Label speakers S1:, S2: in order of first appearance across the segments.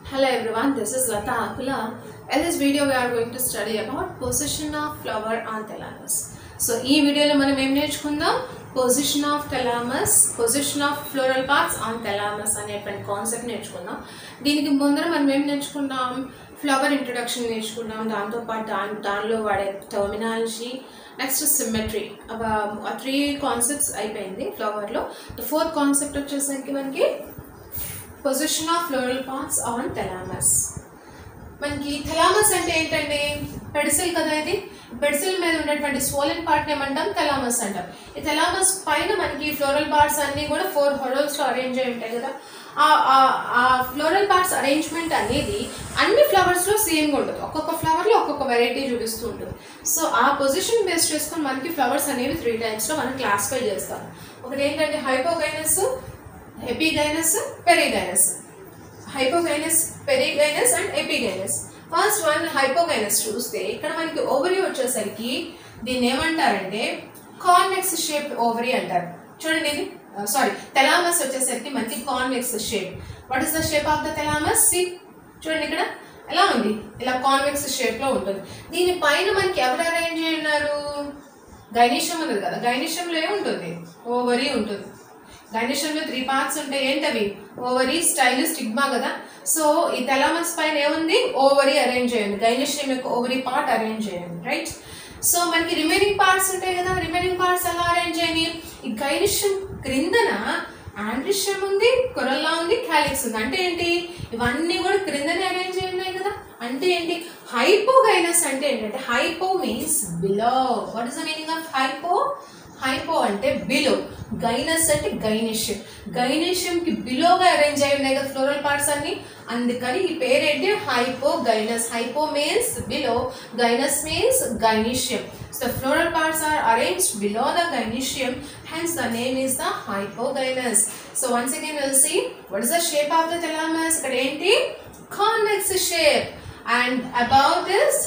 S1: Hello everyone, this is Lata Akula. In this video we are going to study about position of flower on thalamus. So ఈ వీడియోలో మనం ఏం నేర్చుకుందాం position of thalamus position of floral parts on thalamus అనేటువంటి concept నేర్చుకుందాం దీనికి ముందర మనం ఏం నేర్చుకున్నాం ఫ్లవర్ ఇంట్రొడక్షన్ నేర్చుకున్నాం దాంతోపాటు దాని దానిలో వాడే టర్మినాలజీ నెక్స్ట్ సిమెట్రీ ఆ త్రీ కాన్సెప్ట్స్ అయిపోయింది ఫ్లవర్లో ద ఫోర్త్ కాన్సెప్ట్ వచ్చేసరికి మనకి position of floral parts on thalamus మనకి థలామస్ అంటే ఏంటండి పెడిసిల్ కదా ఇది పెడిసిల్ మీద ఉన్నటువంటి స్వోలన్ పార్ట్ ఏమంటాం థలామస్ అంటాం ఈ థలామస్ పైన మనకి ఫ్లోరల్ పార్ట్స్ అన్ని కూడా ఫోర్ హొరల్స్ లో అరేంజ్ అయి ఉంటాయి కదా ఆ- ఆ- ఆ ఫ్లోరల్ పార్ట్స్ అరేంజ్మెంట్ అనేది అన్ని ఫ్లవర్స్ లో సేమ్ గా ఉంటుంది ఒక్కొక్క ఫ్లవర్ లో ఒక్కొక్క వెరైటీ చూపిస్తూ ఉంటుంది సో ఆ పొజిషన్ బేస్ చేసుకొని మనకి ఫ్లవర్స్ అనేవి త్రీ టైప్స్ లో మనం క్లాసిఫై చేస్తాం ఒకటి ఏంటంటే hypogynous epigynous perigynous hypogynous perigynous and epigynous first one hypogynous చూస్తే ఇక్కడ మనకి ఓవరీ వచ్చేసరికి దీన్ని ఏమంటారంటే కాన్వెక్స్ షేప్ ఓవరీ అంటారు చూడండి ఇది సారీ తెలామస్ వచ్చేసరికి మనకి convex shape what is the shape of the thalamus see చూడండి ఇక్కడ ఎలా ఉంది ఇలా కాన్వెక్స్ షేప్ లో ఉంటుంది దీని పైన మనకి ఎవరు అరేంజ్ అయి ఉన్నారు గైనీషియం ఉన్నది కదా గైనీషియంలో ఏముంటుంది ఓవరీ ఉంటుంది గైనీషియంలో త్రీ పార్ట్స్ ఉంటాయి ఏంటవి ఓవరీ స్టైల్ స్టిగ్మా కదా సో ఈ తెలామస్ పైన ఏముంది ఓవరీ అరేంజ్ చేయండి గైనీషియం యొక్క ఓవరీ పార్ట్ అరేంజ్ చేయండి రైట్ సో మనకి రిమైనింగ్ పార్ట్స్ ఉంటాయి కదా రిమైనింగ్ పార్ట్స్ ఎలా అరేంజ్ చేయండి ఈ గైనిషియం క్రిందన ఆండ్రిషియం ఉంది కొరల్లా ఉంది క్యాలిక్స్ ఉంది అంటే ఏంటి ఇవన్నీ కూడా క్రిందనే అరేంజ్ అయి ఉన్నాయి కదా అంటే ఏంటి హైపోగైనస్ అంటే ఏంటంటే hypo means below what is the meaning of hypo hypo అంటే బిలో గైనస్ అంటే గైనిషియం గైనిషియం కి బిలోగా అరేంజ్ అయి ఉన్నాయి కదా ఫ్లోరల్ పార్ట్స్ అన్ని అందుకని ఈ పేరేంటి hypo gynous hypo means below gynous means gynoecium so the floral parts are arranged below the gynecium hence the name is the hypogynous so once again we'll see what is the shape of the thalamus ఇక్కడ ఏంటి convex shape and above this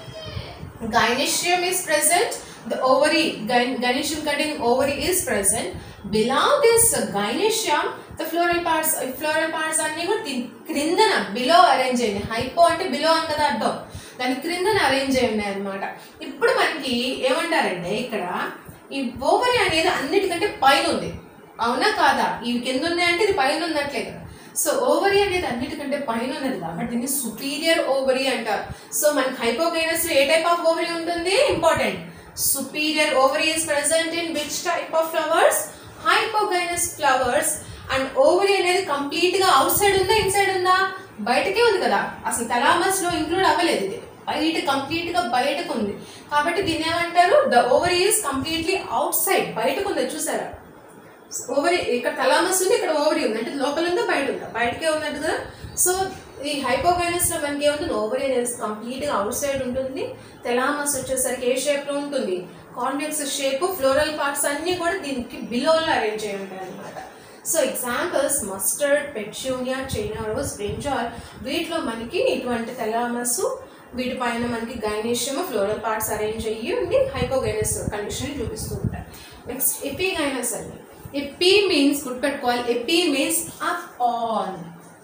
S1: gynecium is present the ovary gyn- gynecium containing ovary is present below this gynecium the floral parts floral parts అన్ని కూడా దీని క్రిందన below arrange అయింది hypo అంటే below అని కదా అర్థం దాని క్రిందన అరేంజ్ అయి ఉన్నాయి అనమాట ఇప్పుడు మనకి ఏమంటారంటే ఇక్కడ ఈ ఓవరీ అనేది అన్నిటికంటే పైన ఉంది అవునా కాదా ఇవి కింద ఉన్నాయంటే ఇది పైన ఉన్నట్లే కదా సో ఓవరీ అనేది అన్నిటికంటే పైన ఉన్నది కాబట్టి దీన్ని సుపీరియర్ ఓవరీ అంటారు సో మనకి హైపోగైనస్ ఏ టైప్ ఆఫ్ ఓవరీ ఉంటుంది important superior ovary is present in which type of flowers hypogynous flowers and ovary అనేది కంప్లీట్ గా అవుట్ సైడ్ ఉందా ఇన్సైడ్ ఉందా బయటకే ఉంది కదా అసలు తలామస్ లో ఇంక్లూడ్ అవ్వలేదు ఇది బయట కంప్లీట్ గా బయటకు ఉంది కాబట్టి దీన్ని ఏమంటారు the ovary is completely outside బయటకు ఉంది చూసారా ఓవరీ ఇక్కడ తలామస్ ఉంది ఇక్కడ ఓవరీ ఉంది అంటే లోపల ఉందా బయట ఉందా బయటకే ఉన్నట్టు కదా సో ఈ హైపోగైనస్ లో మనకి ఏముంటుంది ఓవరీ అనేది కంప్లీట్ గా అవుట్ సైడ్ ఉంటుంది తెలామస్ వచ్చేసరికి ఏ షేప్ లో ఉంటుంది కాన్వెక్స్ షేప్ ఫ్లోరల్ పార్ట్స్ అన్ని కూడా దీనికి బిలోలో అరేంజ్ అయి ఉంటాయి అనమాట so examples mustard petunia China rose brinjal వీటిలో మనకి ఇటువంటి తెలామస్ వీటిపైన మనకి గైనేషియం ఫ్లోరల్ పార్ట్స్ అరేంజ్ అయ్యి ఉండి హైపోగైనస్ కండిషన్ చూపిస్తూ ఉంటాయి నెక్స్ట్ ఎపిగైనస్ అండి ఎపి మీన్స్ గుర్తుపెట్టుకోవాలి epi means up on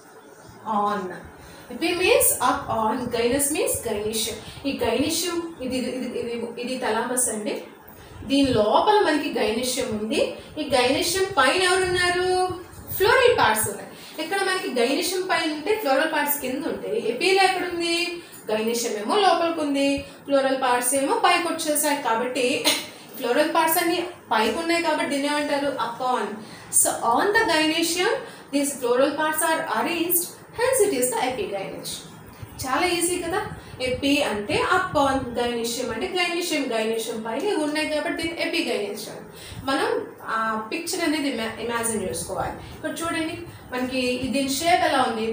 S1: on epi means up on gynous means gynoecium ఈ గైనిషియం ఇది ఇది ఇది ఇది తలామస్ అండి దీని లోపల మనకి గైనిషియం ఉంది ఈ గైనిషియం పైన ఎవరున్నారు ఫ్లోరల్ పార్ట్స్ ఉన్నాయి ఇక్కడ మనకి గైనిషియం పైన ఉంటే ఫ్లోరల్ పార్ట్స్ కింద ఉంటాయి ఎపీలో ఎక్కడ ఉంది గైనిషియం ఏమో లోపలికి ఉంది ఫ్లోరల్ పార్ట్స్ ఏమో పైకి వచ్చేసాయి కాబట్టి ఫ్లోరల్ పార్ట్స్ అన్ని పైకి ఉన్నాయి కాబట్టి దీన్ని ఏమంటారు up on so on the gynoecium these floral parts are arranged hence it is the epigynoecium చాలా ఈజీ కదా ఎపి అంటే అప్ ఆన్ గైనేషియం అంటే గైనేషియం గైనేషియం పైన ఇవి ఉన్నాయి కాబట్టి దీన్ని ఎపిగైనేషియం మనం ఆ పిక్చర్ అనేది ఇమాజిన్ చేసుకోవాలి ఇక్కడ చూడండి మనకి దీని షేప్ ఎలా ఉంది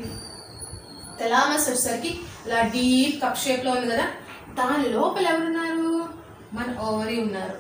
S1: తెలామస్ వచ్చేసరికి ఇలా డీప్ కప్ షేప్ లో ఉంది కదా దాని లోపల ఎవరున్నారు మన ఓవరీ ఉన్నారు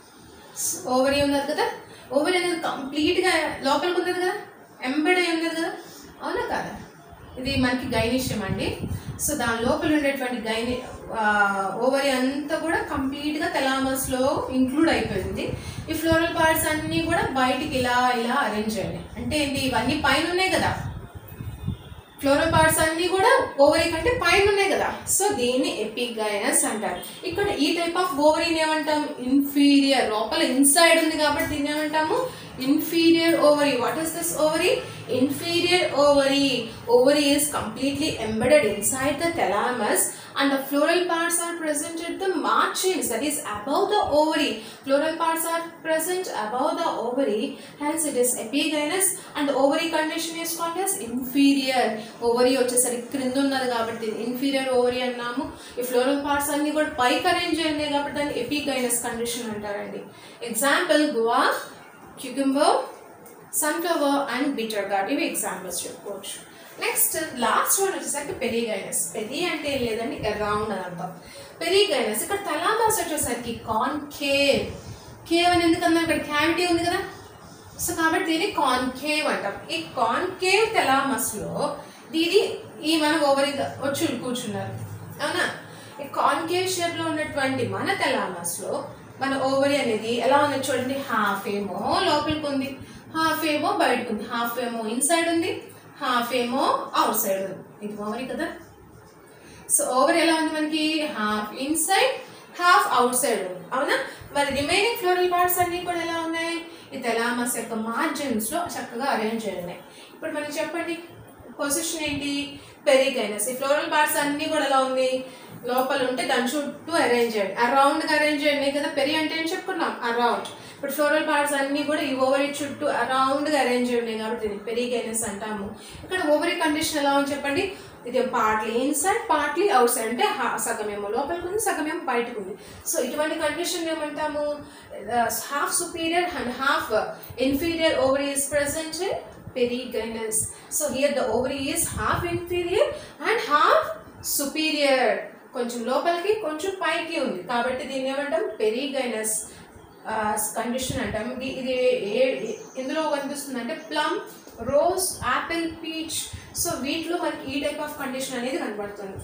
S1: ఓవరీ ఉన్నది కదా ఓవరీ అనేది కంప్లీట్ గా లోపలికి ఉన్నది కదా ఎంబెడ్ అయి ఉన్నది కదా అవునా కాదా ఇది మనకి గైనిషియం అండి సో దాని లోపల ఉండేటువంటి గైని ఓవరీ అంతా కూడా కంప్లీట్ గా తెలామస్ లో ఇంక్లూడ్ అయిపోయింది ఈ ఫ్లోరల్ పార్ట్స్ అన్ని కూడా బయటికి ఇలా ఇలా అరేంజ్ అయ్యాయి అంటే ఏంటి ఇవన్నీ పైన ఉన్నాయి కదా ఫ్లోరల్ పార్ట్స్ అన్ని కూడా ఓవరీ కంటే పైన ఉన్నాయి కదా సో దీన్ని ఎపిగైనస్ అంటారు ఇక్కడ ఈ టైప్ ఆఫ్ ఓవరీని ఏమంటాం ఇన్ఫీరియర్ లోపల ఇన్సైడ్ ఉంది కాబట్టి దీన్ని ఏమంటాము inferior ovary what is this ovary inferior ovary ovary is completely embedded inside the thalamus and the floral parts are present at the margins that is above the ovary floral parts are present above the ovary hence it is epigynous and the ovary condition is called as inferior ovary వచ్చేసరికి క్రింద ఉన్నది కాబట్టి inferior ovary అన్నాము ఈ floral parts అన్ని కూడా పైకి arrange అయినాయి కాబట్టి దాన్ని ఎపిగైనస్ కండిషన్ అంటారండి example guava cucumber sunflower and bitter gourd ఇవి ఎగ్జాంపుల్స్ చెప్పుకోవచ్చు నెక్స్ట్ లాస్ట్ వన్ వచ్చేసరికి పెరిగైనస్ పెరి అంటే ఏం లేదండి అరౌండ్ అని అర్థం పెరిగైనస్ ఇక్కడ తలామాస్ వచ్చేసరికి కాన్కేవ్ కేవ్ అని ఎందుకన్నా ఇక్కడ క్యావిటీ ఉంది కదా సో కాబట్టి దీన్ని కాన్కేవ్ అంటాం ఈ కాన్కేవ్ తెలామస్లో దీని ఈ మన ఓవరి వచ్చి కూర్చున్నారు అవునా ఈ కాన్కేవ్ షేప్లో ఉన్నటువంటి మన తెలామస్లో మన ఓవరి అనేది ఎలా ఉంది చూడండి హాఫ్ ఏమో లోపలికి ఉంది హాఫ్ ఏమో బయటకు ఉంది హాఫ్ ఏమో ఇన్సైడ్ ఉంది హాఫ్ ఏమో అవుట్ సైడ్ ఉంది ఇది ఓవరి కదా సో ఓవర్ ఎలా ఉంది మనకి half inside half outside ఉంది అవునా మరి రిమైనింగ్ ఫ్లోరల్ పార్ట్స్ అన్ని కూడా ఎలా ఉన్నాయి ఈ తెలామస్ యొక్క మార్జిన్స్ లో చక్కగా అరేంజ్ అయి ఉన్నాయి ఇప్పుడు మనకి చెప్పండి పొజిషన్ ఏంటి పెరిగైనస్ ఈ ఫ్లోరల్ పార్ట్స్ అన్ని కూడా ఎలా ఉంది లోపల ఉంటే దాని చుట్టూ అరేంజ్ చేయండి అరౌండ్ గా అరేంజ్ చేయండి కదా పెరి అంటే ఏం చెప్పుకున్నాం అరౌండ్ ఇప్పుడు ఫ్లోరల్ పార్ట్స్ అన్ని కూడా ఈ ఓవరీ చుట్టూ అరౌండ్ గా అరేంజ్ ఉన్నాయి కాబట్టి ఇది పెరిగైనస్ అంటాము ఇక్కడ ఓవరీ కండిషన్ ఎలా ఉంది చెప్పండి ఇది partly inside partly outside అంటే హా- సగం ఏమో లోపలికి ఉంది సగం ఏమో బయటకు ఉంది సో ఇటువంటి కండిషన్ ఏమంటాము half superior and half inferior ovary is present in perigynous so here the ovary is half inferior and half superior కొంచెం లోపలికి కొంచెం పైకి ఉంది కాబట్టి దీన్ని ఏమంటాం పెరిగైనస్ కండిషన్ అంటాం ఇది ఇది ఏ- ఏ- ఎందులో కనిపిస్తుంది అంటే plum rose apple peach so వీటిలో మనకి ఈ టైప్ ఆఫ్ కండిషన్ అనేది కనబడుతుంది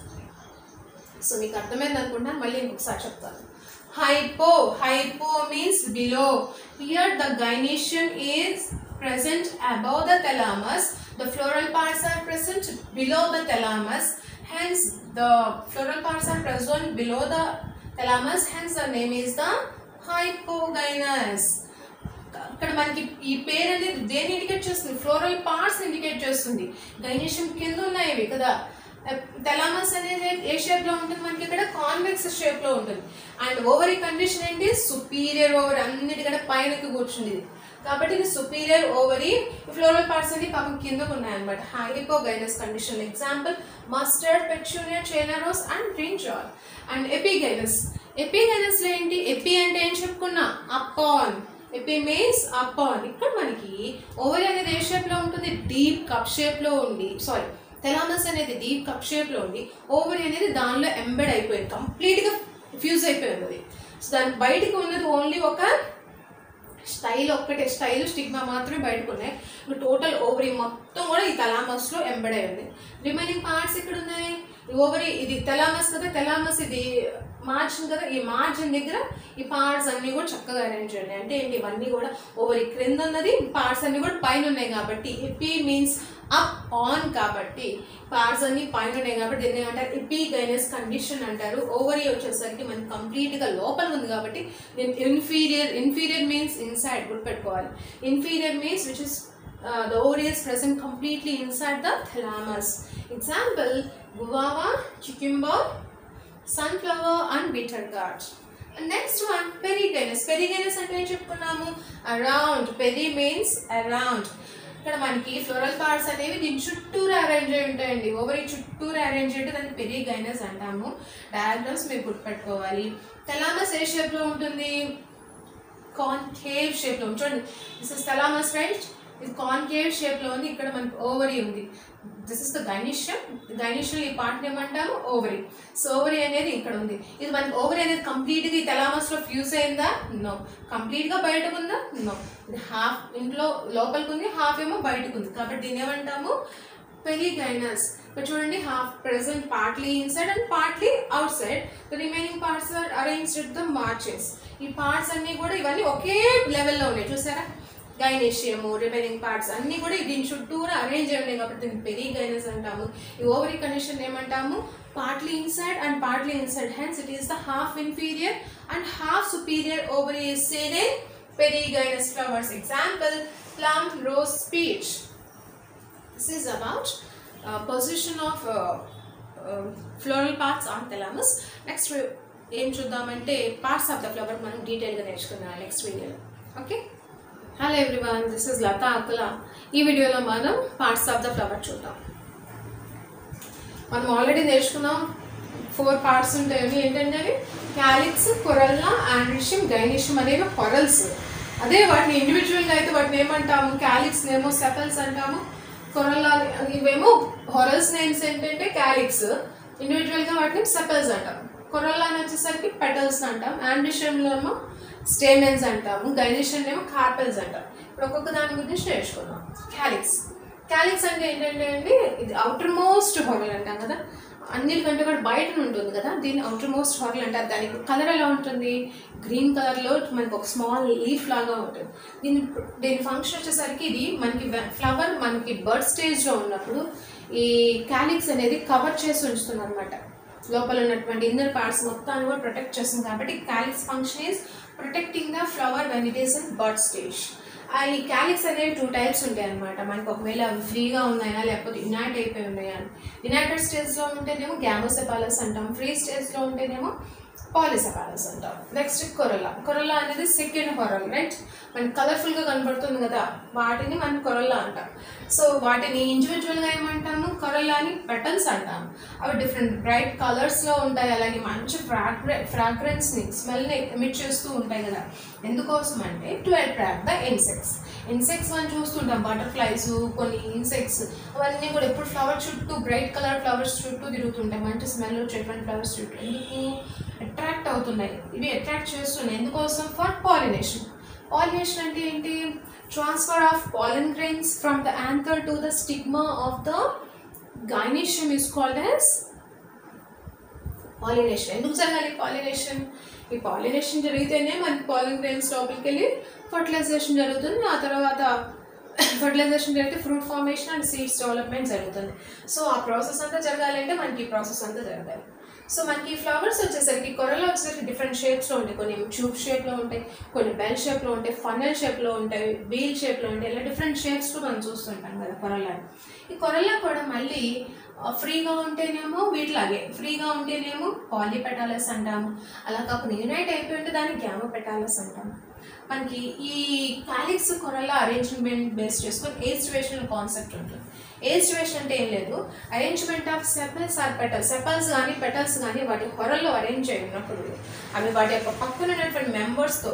S1: సో మీకు అర్థమైంది అనుకుంటున్నాను మళ్ళీ ఇంకొకసారి చెప్తాను hypo hypo means below here the gynoecium is present above the thalamus the floral parts are present below the thalamus hence the floral parts are present below the thalamus hence the name is the hypogynous ఇక్కడ మనకి ఈ పేరు అనేది దేన్ని indicate చేస్తుంది floral parts indicate చేస్తుంది gynoecium కింద ఉన్నాయి ఇవి కదా తెలామస్ అనేది ఏ షేప్ లో ఉంటుంది మనకి ఇక్కడ కాన్వెక్స్ షేప్ లో ఉంటుంది అండ్ ఓవరీ కండిషన్ ఏంటి సుపీరియర్ ఓవర్ అన్నిటికంటే పైనకి కూర్చుంది ఇది. కాబట్టి ఇది సుపీరియర్ ఓవరీ ఫ్లోరల్ పార్ట్స్ అన్ని పాపం కిందకు ఉన్నాయన్నమాట hypogynous condition example mustard petunia China rose and brinjal and epigynous epigynous లో ఏంటి ఎపి అంటే ఏం చెప్పుకున్నా అపాన్ ఎపి మీన్స్ అపాన్ ఇక్కడ మనకి ఓవరీ అనేది ఏ షేప్ లో ఉంటుంది డీప్ కప్ షేప్ లో ఉంది సారీ తెలామస్ అనేది డీప్ కప్ షేప్ లో ఉంది ఓవరీ అనేది దానిలో ఎంబెడ్ అయిపోయింది కంప్లీట్ గా ఫ్యూజ్ అయిపోయింది అది సో దాని బయటకు ఉన్నది ఓన్లీ ఒక స్టైల్ ఒక్కటే స్టైల్ స్టిగ్మా మాత్రమే బయటకు ఉన్నాయి ఇప్పుడు టోటల్ ఓవరీ మొత్తం కూడా ఈ తలామస్ లో ఎంబెడ్ అయి ఉంది రిమైనింగ్ పార్ట్స్ ఇక్కడ ఉన్నాయి ఓవరీ ఇది తెలామస్ కదా తెలామస్ ఇది మార్జిన్ కదా ఈ మార్జిన్ దగ్గర ఈ పార్ట్స్ అన్ని కూడా చక్కగా అరేంజ్ ఉన్నాయి అంటే ఏంటి ఇవన్నీ కూడా ఓవరీ క్రింద ఉన్నది పార్ట్స్ అన్ని కూడా పైన ఉన్నాయి కాబట్టి ఎపి మీన్స్ అప్ ఆన్ కాబట్టి పార్ట్స్ అన్ని పైన ఉన్నాయి కాబట్టి దీన్ని ఏమంటారు ఎపి గైనస్ కండిషన్ అంటారు ఓవరీ వచ్చేసరికి మనకి కంప్లీట్ గా లోపల ఉంది కాబట్టి దీని ఇన్ఫీరియర్ ఇన్ఫీరియర్ మీన్స్ ఇన్సైడ్ గుర్తుపెట్టుకోవాలి inferior means which is the ovary is present completely inside the thalamus. Example, guava, cucumber, sunflower and bitter gourd. Next one perigynous perigynous అంటే ఏం చెప్పుకున్నాము అరౌండ్ పెరి మీన్స్ అరౌండ్ ఇక్కడ మనకి floral parts అనేవి దీని చుట్టూరు arrange అయి ఉంటాయండి ఓవరీ చుట్టూరు అరేంజ్ అయ్యి దాన్ని పెరిగైనస్ అంటాము డయాగ్రామ్స్ మీరు గుర్తుపెట్టుకోవాలి తెలామస్ ఏ షేప్ లో ఉంటుంది కాన్కేవ్ షేప్ లో ఉంది. చూడండి దిస్ ఇస్ థలామస్ రైట్ ఇది కాన్కేవ్ షేప్ లో ఉంది ఇక్కడ మనకి ఓవరీ ఉంది this is the gynoecium gynoecium ఈ పార్ట్ ఏమంటాము ఓవరీ సో ఓవరీ అనేది ఇక్కడ ఉంది ఇది మనకి ఓవరీ అనేది కంప్లీట్ గా ఈ తెలామస్ లో ఫ్యూజ్ అయిందా నో కంప్లీట్ గా బయటకు ఉందా నో ఇది హాఫ్ ఇంట్లో లోపలికి ఉంది హాఫ్ ఏమో బయటకు ఉంది కాబట్టి దీని ఏమంటాము పెరిగైనస్ ఇక్కడ చూడండి half present partly inside and partly outside the remaining parts are arranged the marches ఈ పార్ట్స్ అన్ని కూడా ఇవన్నీ ఒకే లెవెల్లో ఉన్నాయి చూసారా గైనేషియము రిమైనింగ్ పార్ట్స్ అన్నీ కూడా దీని చుట్టూరా అరేంజ్ అయి ఉన్నాయి కాబట్టి దీన్ని పెరీ గైనస్ అంటాము ఈ ఓవరీ కండిషన్ ఏమంటాము partly inside and partly inside hence it is the half inferior and half superior ovary is seen in perigynous flowers example plum rose peach this is about uh, position of uh, uh, floral parts on thalamus next we- ఏం చూద్దామంటే parts of the flower మనం డీటెయిల్గా నేర్చుకుందాం next వీడియోలో okay hello everyone this is Latha Akula ఈ వీడియోలో మనం parts of the flower చూద్దాం మనం ఆల్రెడీ నేర్చుకున్నాం ఫోర్ పార్ట్స్ ఉంటాయి ఏంటంటే అవి క్యాలిక్స్ కొరల్లా ఆండ్రిషియం గైనిషియం అనేవి కొరల్స్ అదే వాటిని ఇండివిజువల్గా అయితే వాటిని ఏమంటాము క్యాలిక్స్ ఏమో సెపల్స్ అంటాము కొరల్లా ఇవేమో హొరల్స్ నేమ్స్ ఏంటంటే క్యాలిక్స్ ఇండివిజువల్గా వాటిని సెపల్స్ అంటాం కొరల్లా అని వచ్చేసరికి పెటల్స్ అంటాం ఆండ్రిషియంలో ఏమో స్టేమెన్స్ అంటాము గైనిషియం ఏమో కార్పెల్స్ అంటాం ఇప్పుడు ఒక్కొక్క దాని గురించి నేర్చుకుందాం క్యాలిక్స్ క్యాలిక్స్ అంటే ఏంటంటే అండి ఇది అవుటర్ మోస్ట్ హోరల్ అంటాం కదా అన్నిటికంటే కూడా బయట ఉంటుంది కదా దీన్ని అవుటర్ మోస్ట్ హోరల్ అంటారు దానికి కలర్ ఎలా ఉంటుంది గ్రీన్ కలర్లో మనకి ఒక స్మాల్ లీఫ్ లాగా ఉంటుంది దీని దీని ఫంక్షన్ వచ్చేసరికి ఇది మనకి ఫ్లవర్ మనకి బర్డ్ స్టేజ్లో ఉన్నప్పుడు ఈ క్యాలిక్స్ అనేది కవర్ చేసి ఉంచుతుంది అనమాట లోపల ఉన్నటువంటి ఇన్నర్ పార్ట్స్ మొత్తాన్ని కూడా ప్రొటెక్ట్ చేస్తుంది కాబట్టి calyx function is protecting the flower when it is in bud stage ఆ ఈ క్యాలిక్స్ అనేవి టూ టైప్స్ ఉంటాయి అనమాట మనకి ఒకవేళ అవి ఫ్రీగా ఉన్నాయా లేకపోతే యునైట్ అయిపోయి ఉన్నాయా అని యునైటెడ్ స్టేట్స్లో ఉంటేనేమో గ్యామోసెపాలస్ అంటాం ఫ్రీ స్టేట్స్లో ఉంటేనేమో పాలిసెపాలస్ అంటాం నెక్స్ట్ కొరల్లా కొరల్లా అనేది సెకండ్ హొరల్ రైట్ మనకి కలర్ఫుల్గా కనబడుతుంది కదా వాటిని మనం కొరల్లా అంటాం సో వాటిని ఇండివిజువల్గా ఏమంటాము కొరల్లాని పెటల్స్ అంటాం అవి డిఫరెంట్ బ్రైట్ కలర్స్లో ఉంటాయి అలాగే మంచి ఫ్రాగ్రె ఫ్రాగ్రెన్స్ని స్మెల్ని ఎమిట్ చేస్తూ ఉంటాయి కదా ఎందుకోసం అంటే to attract the insects insects మనం చూస్తుంటాం బటర్ఫ్లైస్ కొన్ని ఇన్సెక్ట్స్ అవన్నీ కూడా ఎప్పుడు ఫ్లవర్ చుట్టూ బ్రైట్ కలర్ ఫ్లవర్స్ చుట్టూ తిరుగుతుంటాయి మంచి స్మెల్ వచ్చేటువంటి ఫ్లవర్స్ చుట్టూ ఎందుకు అట్రాక్ట్ అవుతున్నాయి ఇవి అట్రాక్ట్ చేస్తున్నాయి ఎందుకోసం ఫర్ పాలినేషన్ పాలినేషన్ అంటే ఏంటి transfer of pollen grains from the anther to the stigma of the gynoecium is called as pollination ఎందుకు జరగాలి పాలినేషన్ ఈ పాలినేషన్ జరిగితేనే మనకి పాలిన్ గ్రెయిన్స్ లోపలికి వెళ్ళి ఫర్టిలైజేషన్ జరుగుతుంది ఆ తర్వాత ఫర్టిలైజేషన్ జరిగితే fruit formation and seeds development జరుగుతుంది సో ఆ ప్రాసెస్ అంతా జరగాలంటే మనకి ఈ ప్రాసెస్ అంతా జరగాలి సో మనకి ఫ్లవర్స్ వచ్చేసరికి కొరలో వచ్చేసరికి డిఫరెంట్ షేప్స్లో ఉంటాయి కొన్ని ట్యూబ్ షేప్లో ఉంటాయి కొన్ని బెల్ షేప్లో ఉంటాయి ఫనల్ షేప్లో ఉంటాయి వీల్ షేప్లో ఉంటాయి ఇలా డిఫరెంట్ షేప్స్లో మనం చూస్తుంటాం కదా కొరలాని ఈ కొరలా కూడా మళ్ళీ ఫ్రీగా ఉంటేనేమో వీటిలాగే ఫ్రీగా ఉంటేనేమో పాలిపెటాలస్ అంటాము అలా కాకుండా యునైట్ అయిపోయి ఉంటే దాన్ని గ్యామో పెటాలస్ అంటాము మనకి ఈ కాలిక్స్ కొరల అరేంజ్మెంట్ బేస్ చేసుకొని ఏస్టివేషన్ కాన్సెప్ట్ ఉంటుంది ఏస్టివేషన్ అంటే ఏం లేదు arrangement of sepals or petals sepals కానీ పెటల్స్ కానీ వాటి కొరల్లో అరేంజ్ అయి ఉన్నప్పుడు అవి వాటి యొక్క పక్కన ఉన్నటువంటి మెంబర్స్తో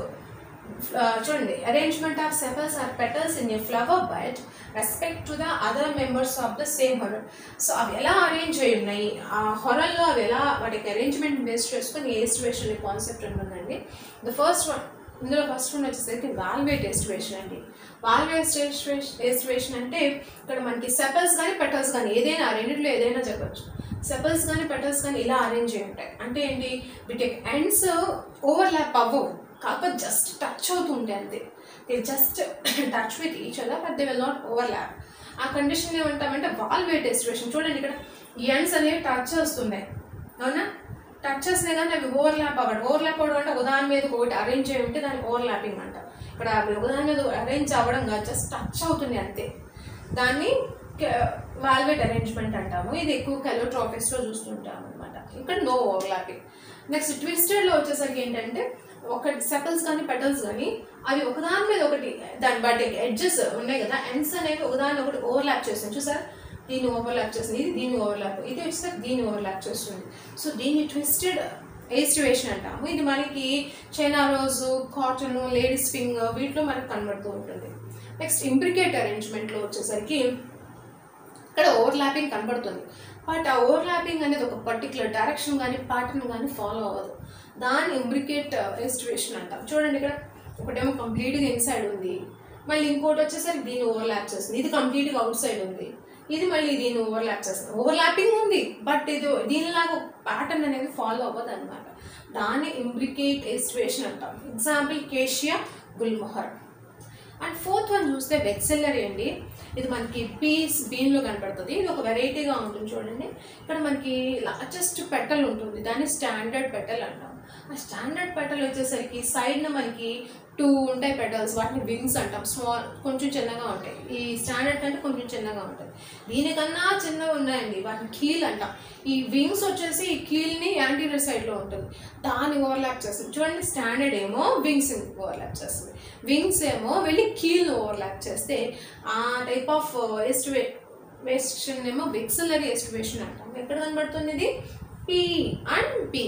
S1: చూడండి arrangement of sepals or petals in a flower but respect to the other members of the same whorl so అవి ఎలా అరేంజ్ అయి ఉన్నాయి ఆ హొరల్లో అవి ఎలా వాటికి అరేంజ్మెంట్ బేస్ చేసుకొని ఏస్టివేషన్ కాన్సెప్ట్ ఉంటుందండి ద ఫస్ట్ వన్ ఇందులో ఫస్ట్ వన్ వచ్చేసరికి వాల్వేట్ ఎస్టివేషన్ అండి వాల్వేట్ ఎస్టివేషన్ అంటే ఇక్కడ మనకి సెపల్స్ కానీ పెటల్స్ కానీ ఏదైనా ఆ రెండిట్లో ఏదైనా చెప్పచ్చు సెపల్స్ కానీ పెటల్స్ కానీ ఇలా అరేంజ్ అయి ఉంటాయి అంటే ఏంటి వీటి ఎండ్స్ ఓవర్లాప్ అవ్వవు కాకపోతే జస్ట్ టచ్ అవుతూ ఉంటాయి అంతే they just touch with each other but they will not overlap ఆ కండిషన్ ఏమంటామంటే వాల్వేట్ ఎస్టివేషన్ చూడండి ఇక్కడ ఈ ఎండ్స్ అనేవి టచ్ చేస్తున్నాయి అవునా టచ్ చేసినా కానీ అవి ఓవర్లాప్ అవ్వడం ఓవర్లాప్ అవ్వడం అంటే ఒకదాని మీద ఒకటి అరేంజ్ అయి ఉంటే దాన్ని ఓవర్లాపింగ్ అంట ఇక్కడ అవి ఒకదాని మీద అరేంజ్ అవ్వడం కాదు జస్ట్ టచ్ అవుతుంది అంతే దాన్ని వాల్వేట్ అరేంజ్మెంట్ అంటాము ఇది ఎక్కువ కెలోట్రాఫిక్స్లో చూస్తుంటాము అనమాట ఇక్కడ నో ఓవర్లాపింగ్ నెక్స్ట్ ట్విస్టెడ్లో వచ్చేసరికి ఏంటంటే ఒక సెపల్స్ కానీ పెటల్స్ కానీ అవి ఒకదాని మీద ఒకటి దాని బట్టి ఎడ్జెస్ ఉన్నాయి కదా ఎండ్స్ అనేవి ఒకదాని ఒకటి ఓవర్లాప్ చేస్తుంది చూసారు దీన్ని ఓవర్లాప్ చేస్తుంది ఇది దీన్ని ఓవర్లాప్ ఇది వచ్చేసరికి దీన్ని ఓవర్లాప్ చేస్తుంది సో దీన్ని ట్విస్టెడ్ ఏస్టివేషన్ అంటాము ఇది మనకి చైనా రోజు కాటన్ లేడీస్ ఫింగ్ వీటిలో మనకు కనబడుతూ ఉంటుంది నెక్స్ట్ ఇంప్రికేట్ అరేంజ్మెంట్లో వచ్చేసరికి ఇక్కడ ఓవర్లాపింగ్ కనబడుతుంది బట్ ఆ ఓవర్లాపింగ్ అనేది ఒక పర్టికులర్ డైరెక్షన్ కానీ ప్యాటర్న్ కానీ ఫాలో అవ్వదు దాన్ని ఇంబ్రికేట్ ఎస్టివేషన్ అంటాం చూడండి ఇక్కడ ఒకటేమో కంప్లీట్గా ఇన్సైడ్ ఉంది మళ్ళీ ఇంకోటి వచ్చేసరికి దీన్ని ఓవర్లాప్ చేస్తుంది ఇది కంప్లీట్గా అవుట్ సైడ్ ఉంది ఇది మళ్ళీ దీన్ని ఓవర్లాప్ చేస్తుంది ఓవర్లాపింగ్ ఉంది బట్ ఇది దీనిలాగా ప్యాటర్న్ అనేది ఫాలో అవ్వదు అనమాట దాన్ని ఇంబ్రికేట్ ఎస్టివేషన్ అంటాం example cassia gulmohar and fourth one చూస్తే వెక్సెల్లరీ అండి ఇది మనకి పీస్ బీన్లో కనబడుతుంది ఇది ఒక వెరైటీగా ఉంటుంది చూడండి ఇక్కడ మనకి లార్జెస్ట్ పెటల్ ఉంటుంది దాన్ని స్టాండర్డ్ పెటల్ అంటాం ఆ స్టాండర్డ్ పెటల్ వచ్చేసరికి సైడ్న మనకి టూ ఉంటాయి పెటల్స్ వాటిని వింగ్స్ అంటాం స్మాల్ కొంచెం చిన్నగా ఉంటాయి ఈ స్టాండర్డ్ కంటే కొంచెం చిన్నగా ఉంటుంది దీనికన్నా చిన్నగా ఉన్నాయండి వాటిని కీల్ అంటాం ఈ వింగ్స్ వచ్చేసి ఈ కీల్ని యాంటీరియర్ సైడ్లో ఉంటుంది దాన్ని ఓవర్లాప్ చేస్తుంది చూడండి స్టాండర్డ్ ఏమో వింగ్స్ ఓవర్లాప్ చేస్తుంది వింగ్స్ ఏమో వెళ్ళి కీల్ ఓవర్లాప్ చేస్తే ఆ టైప్ ఆఫ్ ఎస్టివే వేస్టేషన్ ఏమో విక్సలరీ ఎస్టివేషన్ అంటాం ఎక్కడ కనబడుతుంది ఇది pea and pea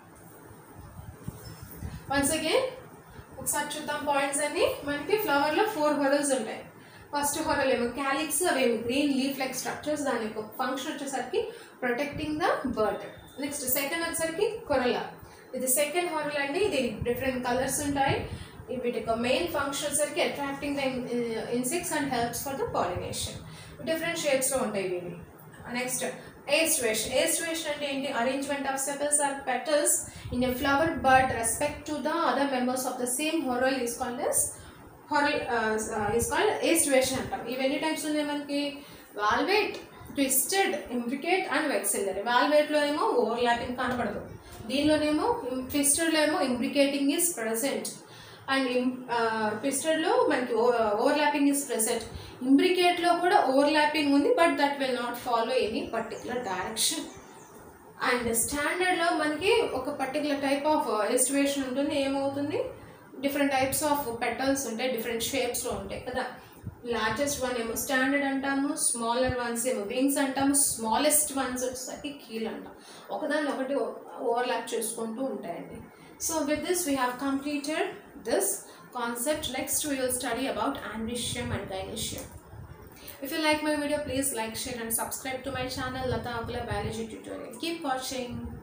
S1: once again ఒకసారి చూద్దాం పాయింట్స్ అన్ని మనకి ఫ్లవర్లో ఫోర్ హొరల్స్ ఉంటాయి ఫస్ట్ హొరల్ ఏమో క్యాలిక్స్ అవేమి గ్రీన్ లీఫ్ లైక్ స్ట్రక్చర్స్ దాని యొక్క ఫంక్షన్ వచ్చేసరికి protecting the bud next second వచ్చేసరికి కొరల ఇది సెకండ్ హొరల్ అండి ఇది డిఫరెంట్ కలర్స్ ఉంటాయి వీటి యొక్క మెయిన్ ఫంక్షన్ వచ్చేసరికి attracting the insects and helps for the pollination different షేప్స్లో ఉంటాయి ఇవి నెక్స్ట్ ఏస్ట్రేషన్ ఏస్ట్రేషన్ అంటే ఏంటి arrangement of sepals or petals in a flower but respect to the other members of the same whorl is called as whorl is called aestivation అంటాం ఇవి ఎన్ని types ఉన్నాయి మనకి valvate twisted imbricate and vexillary వాల్వేట్లో ఏమో overlapping కనపడదు దీనిలోనేమో ట్విస్టెడ్లో ఏమో ఇంప్లికేటింగ్ ఈస్ ప్రజెంట్ అండ్ ట్విస్టెడ్లో మనకి ఓవర్లాపింగ్ ఇస్ ప్రెసెంట్ ఇంబ్రికేట్లో కూడా ఓవర్లాపింగ్ ఉంది but that will not follow any particular direction and స్టాండర్డ్లో మనకి ఒక పర్టికులర్ టైప్ ఆఫ్ ఎస్టివేషన్ ఉంటుంది ఏమవుతుంది డిఫరెంట్ టైప్స్ ఆఫ్ పెటల్స్ ఉంటాయి డిఫరెంట్ షేప్స్లో ఉంటాయి కదా లార్జెస్ట్ వన్ ఏమో స్టాండర్డ్ అంటాము స్మాలర్ వన్స్ ఏమో వింగ్స్ అంటాము స్మాలెస్ట్ వన్స్ వచ్చేసరికి కీల్ అంటాం ఒకదాన్ని ఒకటి ఓవర్లాప్ చేసుకుంటూ ఉంటాయండి so with this we have completed this concept next we will study about andricium and gynecium if you like my video please like share and subscribe to my channel lata akula biology tutorial keep watching